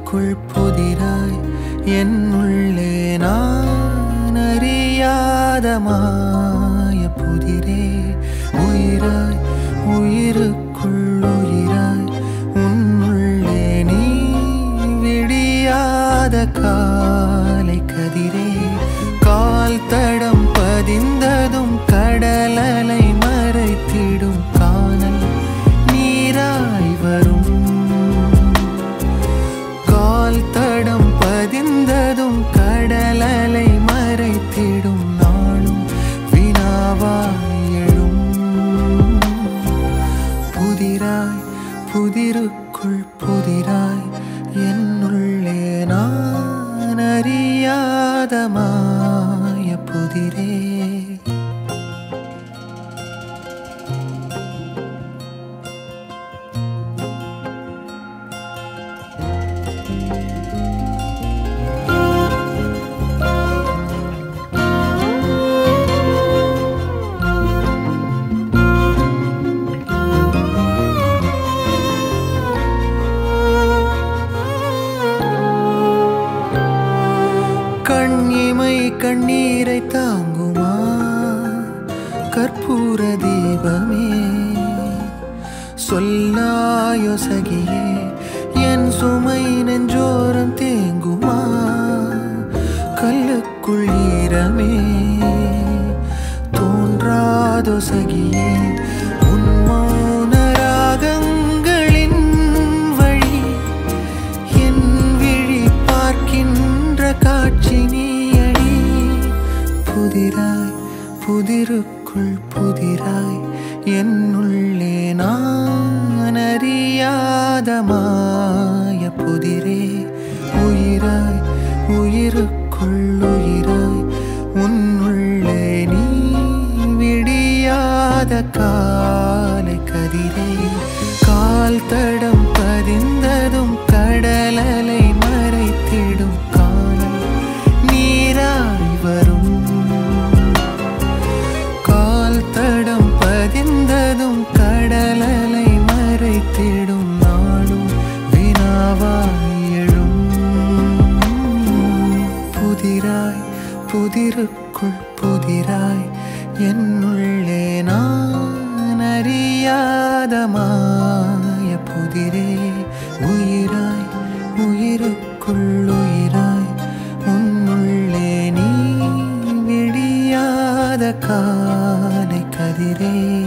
புதிருக்குள் புதிராய் என்னுள்ளே நான் அறியாத மாய புதிரே உயிராய் உயிருக்குள் உயிராய் உன்னுள்ளே நீ விடியாத காலை கதிரே கால் தடம் பதிந்ததும் கடலலை மறைத்திடும் காணல் நீராய் வரும் கால் தடம் பதிந்ததும் கடலலை மறைத்திடும் நாளும் வினாவாய் எழும் புதிராய் புதிருக்குள் புதிராய் என்னுள்ளே நான் அறியாத மாய புதிரே கண்ணிமை கண்ணீரை தாங்குமா கற்பூர தீபமே சொல்லாயோ சகியே என் சுமை நெஞ்சோரம் தேங்குமா கல்லுக்குள் ஈரமே தோன்றாதோ சகியே உன் மௌன ராகங்களின் வழி என் விழி பார்க்கின்ற காட்சி நீயடி புதிராய் புதிருக்குள் புதிராய் என்னுள்ளே நான் அறியாத மாய புதிரே உயிராய் உயிருக்குள் உயிராய் உன்னுள்ளே நீ விடியாத காலை கதிரே கால் தடம் பதிந்ததும் கடலலை மறைத்திடும் காணல் நீராய் வரும் கால் தடம் பதிந்ததும் கடலலை மறைத்திடும் நாளும் வினாவாய் எழும் புதிராய் புதிருக்குள் புதிராய் என்னுள்ளே நான் அறியாத மாய புதிரே உயிராய் உயிருக்குள் உயிராய் உன்னுள்ளே நீ விடியாத காலை கதிரே